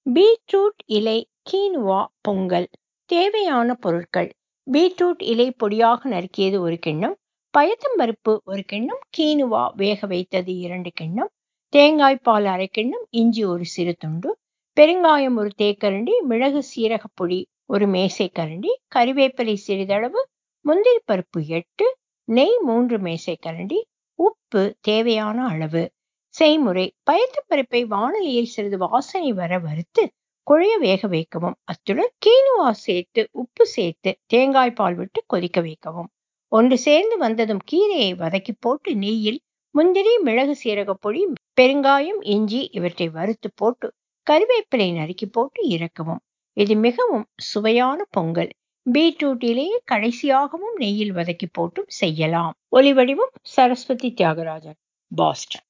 beetroot இலை கீனுவா பொங்கல் தேவையான பொருட்கள் பீட்ரூட் இலை பொடியாக நறுக்கியது ஒரு கிண்ணம் பயத்தம்பருப்பு ஒரு கிண்ணம் கீனுவா வேக வைத்தது இரண்டு கிண்ணம் தேங்காய் பால் அரை கிண்ணம் இஞ்சி ஒரு சிறு துண்டு பெருங்காயம் ஒரு தேக்கரண்டி மிளகு சீரகப் பொடி ஒரு மேசைக்கரண்டி கறிவேப்பிலை சிறிதளவு முந்திரி பருப்பு எட்டு நெய் மூன்று மேசைக்கரண்டி உப்பு தேவையான அளவு செய்முறை பயத்தம்பருப்பை வானலியில் சிறிது வாசனை வர வறுத்து குழைய வேக வைக்கவும் அத்துடன் கீனுவா சேர்த்து உப்பு சேர்த்து தேங்காய் பால் விட்டு கொதிக்க வைக்கவும் ஒன்று சேர்ந்து வந்ததும் கீரையை வதக்கி போட்டு நெய்யில் முந்திரி மிளகு சீரகப் பொடி பெருங்காயம் இஞ்சி இவற்றை வறுத்து போட்டு கறிவேப்பிலை நறுக்கி போட்டு இறக்கவும் இது மிகவும் சுவையான பொங்கல் பீட்ரூட் இலையை கடைசியாகவும் நெய்யில் வதக்கி போட்டும் செய்யலாம் ஒலிவடிவம் சரஸ்வதி தியாகராஜன் பாஸ்டன்